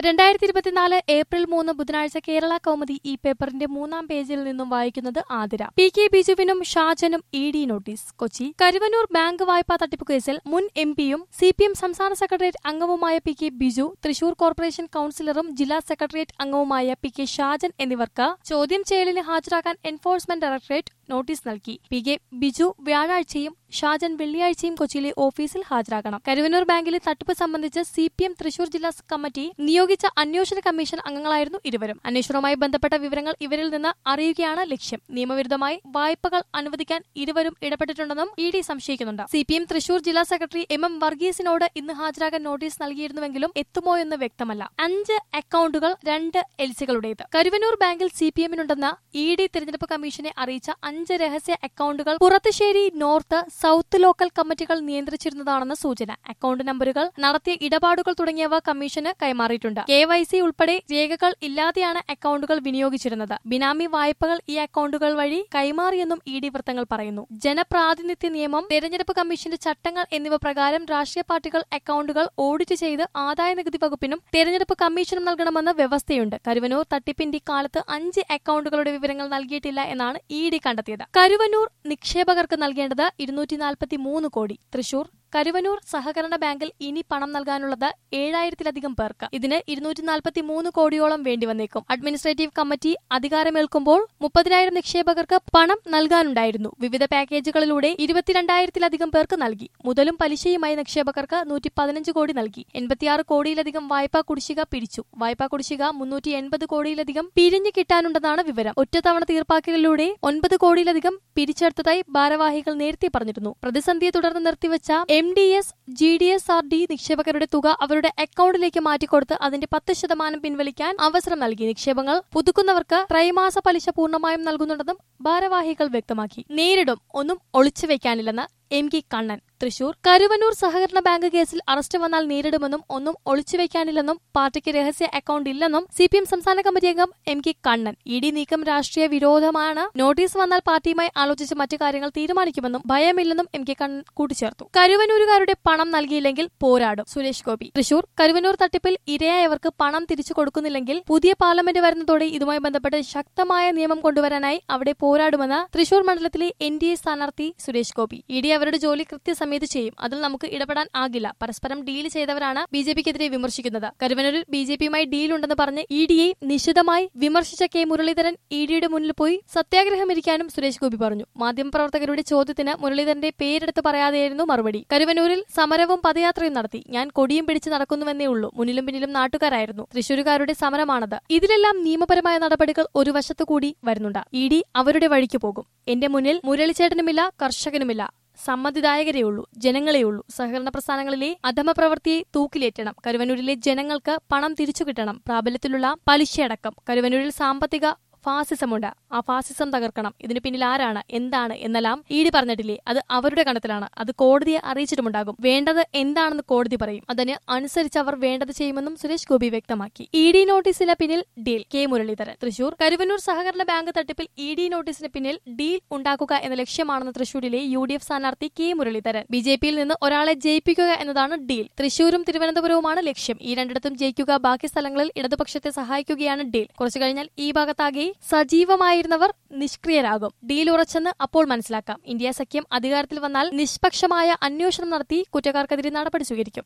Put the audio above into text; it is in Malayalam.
രണ്ടായിരത്തി ഇരുപത്തിനാല് ഏപ്രിൽ മൂന്ന് ബുധനാഴ്ച കേരള കൗമുദി ഈ പേപ്പറിന്റെ മൂന്നാം പേജിൽ നിന്നും വായിക്കുന്നത് ആതിര പി കെ ബിജുവിനും ഷാജനും E D notice Kochi Karuvannur bank വായ്പാ തട്ടിപ്പ് കേസിൽ മുൻ എം പിയും സി പി എം സംസ്ഥാന സെക്രട്ടേറിയറ്റ് അംഗവുമായ P K Biju Thrissur corporation കൌൺസിലറും ജില്ലാ സെക്രട്ടേറിയറ്റ് അംഗവുമായ പി കെ ഷാജൻ എന്നിവർക്ക് ചോദ്യം ചെയ്യലിന് ഹാജരാക്കാൻ എൻഫോഴ്സ്മെന്റ് ഡയറക്ടറേറ്റ് നോട്ടീസ് നൽകി പി കെ ബിജു വ്യാഴാഴ്ചയും ഷാജൻ വെള്ളിയാഴ്ചയും കൊച്ചിയിലെ ഓഫീസിൽ ഹാജരാകണം കരുവന്നൂർ ബാങ്കിലെ തട്ടിപ്പ് സംബന്ധിച്ച് സി പി എം തൃശൂർ ജില്ലാ കമ്മിറ്റി നിയോഗിച്ച അന്വേഷണ കമ്മീഷൻ അംഗങ്ങളായിരുന്നു ഇരുവരും അന്വേഷണവുമായി ബന്ധപ്പെട്ട വിവരങ്ങൾ ഇവരിൽ നിന്ന് അറിയുകയാണ് ലക്ഷ്യം നിയമവിരുദ്ധമായി വായ്പകൾ അനുവദിക്കാൻ ഇരുവരും ഇടപെട്ടിട്ടുണ്ടെന്നും ഇ ഡി സംശയിക്കുന്നുണ്ട് സി പി എം തൃശൂർ ജില്ലാ സെക്രട്ടറി എം എം വർഗീസിനോട് ഇന്ന് ഹാജരാകാൻ നോട്ടീസ് നൽകിയിരുന്നുവെങ്കിലും എത്തുമോ എന്ന് വ്യക്തമല്ല അഞ്ച് അക്കൌണ്ടുകൾ രണ്ട് എൽസികളുടേത് കരുവന്നൂർ ബാങ്കിൽ സി പി എമ്മിനുണ്ടെന്ന ഇ ഡി തെരഞ്ഞെടുപ്പ് കമ്മീഷനെ അറിയിച്ച അഞ്ച് രഹസ്യ അക്കൌണ്ടുകൾ പുറത്തുശ്ശേരി നോർത്ത് സൌത്ത് ലോക്കൽ കമ്മിറ്റികൾ നിയന്ത്രിച്ചിരുന്നതാണെന്ന് സൂചന അക്കൌണ്ട് നമ്പറുകൾ നടത്തിയ ഇടപാടുകൾ തുടങ്ങിയവ കമ്മീഷന് കൈമാറിയിട്ടുണ്ട് കെ വൈ സി ഉൾപ്പെടെ രേഖകൾ ഇല്ലാതെയാണ് അക്കൌണ്ടുകൾ വിനിയോഗിച്ചിരുന്നത് ബിനാമി വായ്പകൾ ഈ അക്കൌണ്ടുകൾ വഴി കൈമാറിയെന്നും ഇ ഡി വൃത്തങ്ങൾ പറയുന്നു ജനപ്രാതിനിധ്യ നിയമം തെരഞ്ഞെടുപ്പ് കമ്മീഷന്റെ ചട്ടങ്ങൾ എന്നിവ പ്രകാരം രാഷ്ട്രീയ പാർട്ടികൾ അക്കൌണ്ടുകൾ ഓഡിറ്റ് ചെയ്ത് ആദായ നികുതി വകുപ്പിനും തെരഞ്ഞെടുപ്പ് കമ്മീഷനും നൽകണമെന്ന് വ്യവസ്ഥയുണ്ട് കരുവനൂർ തട്ടിപ്പിന്റെ കാലത്ത് അഞ്ച് അക്കൌണ്ടുകളുടെ വിവരങ്ങൾ നൽകിയിട്ടില്ല എന്നാണ് ഇ ഡി കണ്ടെത്തിയത് കരുവന്നൂർ നിക്ഷേപകർക്ക് നൽകേണ്ടത് ഇരുന്നൂറ്റി നാൽപ്പത്തി മൂന്ന് കോടി തൃശൂർ കരുവന്നൂർ സഹകരണ ബാങ്കിൽ ഇനി പണം നൽകാനുള്ളത് ഏഴായിരത്തിലധികം പേർക്ക് ഇതിന് ഇരുന്നൂറ്റി നാൽപ്പത്തി മൂന്ന് കോടിയോളം വേണ്ടിവന്നേക്കും അഡ്മിനിസ്ട്രേറ്റീവ് കമ്മിറ്റി അധികാരമേൽക്കുമ്പോൾ മുപ്പതിനായിരം നിക്ഷേപകർക്ക് പണം നൽകാനുണ്ടായിരുന്നു വിവിധ പാക്കേജുകളിലൂടെ ഇരുപത്തിരണ്ടായിരത്തിലധികം പേർക്ക് നൽകി മുതലും പലിശയുമായി നിക്ഷേപകർക്ക് നൂറ്റി പതിനഞ്ച് കോടി നൽകി എൺപത്തിയാറ് കോടിയിലധികം വായ്പാ കുടിശ്ശിക പിരിച്ചു വായ്പാ കുടിശ്ശിക മുന്നൂറ്റി എൺപത് കോടിയിലധികം പിരിഞ്ഞു കിട്ടാനുണ്ടെന്നാണ് വിവരം ഒറ്റത്തവണ തീർപ്പാക്കലിലൂടെ ഒൻപത് കോടിയിലധികം പിരിച്ചെടുത്തതായി ഭാരവാഹികൾ നേരത്തെ പറഞ്ഞിരുന്നു പ്രതിസന്ധിയെ തുടർന്ന് നിർത്തിവച്ച M D S G D S R D നിക്ഷേപകരുടെ തുക അവരുടെ അക്കൌണ്ടിലേക്ക് മാറ്റിക്കൊടുത്ത് അതിന്റെ പത്ത് ശതമാനം പിൻവലിക്കാൻ അവസരം നൽകി നിക്ഷേപങ്ങൾ പുതുക്കുന്നവർക്ക് ത്രൈമാസ പലിശ പൂർണ്ണമായും നൽകുന്നുണ്ടെന്നും ഭാരവാഹികൾ വ്യക്തമാക്കി നേരിടും ഒന്നും ഒളിച്ചു വെക്കാനില്ലെന്ന് എം കെ കണ്ണൻ തൃശൂർ കരുവന്നൂർ സഹകരണ ബാങ്ക് കേസിൽ അറസ്റ്റ് വന്നാൽ നേരിടുമെന്നും ഒന്നും ഒളിച്ചുവെക്കാനില്ലെന്നും പാർട്ടിക്ക് രഹസ്യ അക്കൌണ്ട് ഇല്ലെന്നും സി പി എം സംസ്ഥാന കമ്മിറ്റി അംഗം M K Kannan E D നീക്കം രാഷ്ട്രീയ വിരോധമാണ് നോട്ടീസ് വന്നാൽ പാർട്ടിയുമായി ആലോചിച്ച് മറ്റു കാര്യങ്ങൾ തീരുമാനിക്കുമെന്നും ഭയമില്ലെന്നും എം കെ കണ്ണൻ കൂട്ടിച്ചേർത്തു കരുവന്നൂരുകാരുടെ പണം നൽകിയില്ലെങ്കിൽ പോരാടും സുരേഷ് ഗോപി തൃശൂർ കരുവന്നൂർ തട്ടിപ്പിൽ ഇരയായവർക്ക് പണം തിരിച്ചു കൊടുക്കുന്നില്ലെങ്കിൽ പുതിയ പാർലമെന്റ് വരുന്നതോടെ ഇതുമായി ബന്ധപ്പെട്ട് ശക്തമായ നിയമം കൊണ്ടുവരാനായി അവിടെ പോരാടുമെന്ന് തൃശൂർ മണ്ഡലത്തിലെ എൻ ഡി എ സ്ഥാനാർത്ഥി സുരേഷ് ഗോപി ഇ ഡി അവരുടെ ജോലി കൃത്യസമയത്ത് ചെയ്യും അതിൽ നമുക്ക് ഇടപെടാൻ ആകില്ല പരസ്പരം ഡീൽ ചെയ്തവരാണ് ബി ജെ പിക്കെതിരെ വിമർശിക്കുന്നത് കരുവനൂരിൽ ബി ജെ പിയുമായി ഡീലുണ്ടെന്ന് പറഞ്ഞ് ഇ ഡിയെ നിശിതമായി വിമർശിച്ച കെ മുരളീധരൻ ഇ ഡിയുടെ മുന്നിൽ പോയി സത്യാഗ്രഹമിരിക്കാനും സുരേഷ് ഗോപി പറഞ്ഞു മാധ്യമപ്രവർത്തകരുടെ ചോദ്യത്തിന് മുരളീധരന്റെ പേരെടുത്ത് പറയാതെയായിരുന്നു മറുപടി കരുവനൂരിൽ സമരവും പദയാത്രയും നടത്തി ഞാൻ കൊടിയും പിടിച്ച് നടക്കുന്നുവെന്നേ ഉള്ളൂ മുന്നിലും പിന്നിലും നാട്ടുകാരായിരുന്നു തൃശൂരുകാരുടെ സമരമാണത് ഇതിലെല്ലാം നിയമപരമായ നടപടികൾ ഒരു വശത്തുകൂടി വരുന്നുണ്ട് ഇ ഡി അവരുടെ വഴിക്ക് പോകും എന്റെ മുന്നിൽ മുരളിച്ചേട്ടനുമില്ല കർഷകനുമില്ല സമ്മതിദായകരെയുള്ളൂ ജനങ്ങളെയുള്ളൂ സഹകരണ പ്രസ്ഥാനങ്ങളിലെ അധമപ്രവൃത്തിയെ തൂക്കിലേറ്റണം കരുവന്നൂരിലെ ജനങ്ങൾക്ക് പണം തിരിച്ചു കിട്ടണം പ്രാബല്യത്തിലുള്ള പലിശയടക്കം കരുവന്നൂരിൽ സാമ്പത്തിക ഫാസിസമുണ്ട് ആ ഫാസിസം തകർക്കണം ഇതിന് പിന്നിൽ ആരാണ് എന്താണ് എന്നെല്ലാം ഇഡി പറഞ്ഞിട്ടില്ലേ അത് അവരുടെ കണത്തിലാണ് അത് കോടതിയെ അറിയിച്ചിട്ടുമുണ്ടാകും വേണ്ടത് എന്താണെന്ന് കോടതി പറയും അതിന് അനുസരിച്ച് അവർ വേണ്ടത് ചെയ്യുമെന്നും സുരേഷ് ഗോപി വ്യക്തമാക്കി ഇ ഡി നോട്ടീസിന് പിന്നിൽ ഡീൽ കെ മുരളീധരൻ തൃശൂർ കരുവന്നൂർ സഹകരണ ബാങ്ക് തട്ടിപ്പിൽ ഇ ഡി നോട്ടീസിന് പിന്നിൽ ഡീൽ ഉണ്ടാക്കുക എന്ന ലക്ഷ്യമാണെന്ന് തൃശൂരിലെ യു ഡി എഫ് സ്ഥാനാർത്ഥി കെ മുരളീധരൻ ബി ജെ പിയിൽ നിന്ന് ഒരാളെ ജയിപ്പിക്കുക എന്നതാണ് ഡീൽ തൃശൂരും തിരുവനന്തപുരവുമാണ് ലക്ഷ്യം ഈ രണ്ടിടത്തും ജയിക്കുക ബാക്കി സ്ഥലങ്ങളിൽ ഇടതുപക്ഷത്തെ സഹായിക്കുകയാണ് ഡീൽ കുറച്ചു കഴിഞ്ഞാൽ ഈ ഭാഗത്താകെ സജീവമായിരുന്നവർ നിഷ്ക്രിയരാകും ഡീൽ ഉറച്ചെന്ന് അപ്പോൾ മനസ്സിലാക്കാം ഇന്ത്യ സഖ്യം അധികാരത്തിൽ വന്നാൽ നിഷ്പക്ഷമായ അന്വേഷണം നടത്തി കുറ്റക്കാർക്കെതിരെ നടപടി സ്വീകരിക്കും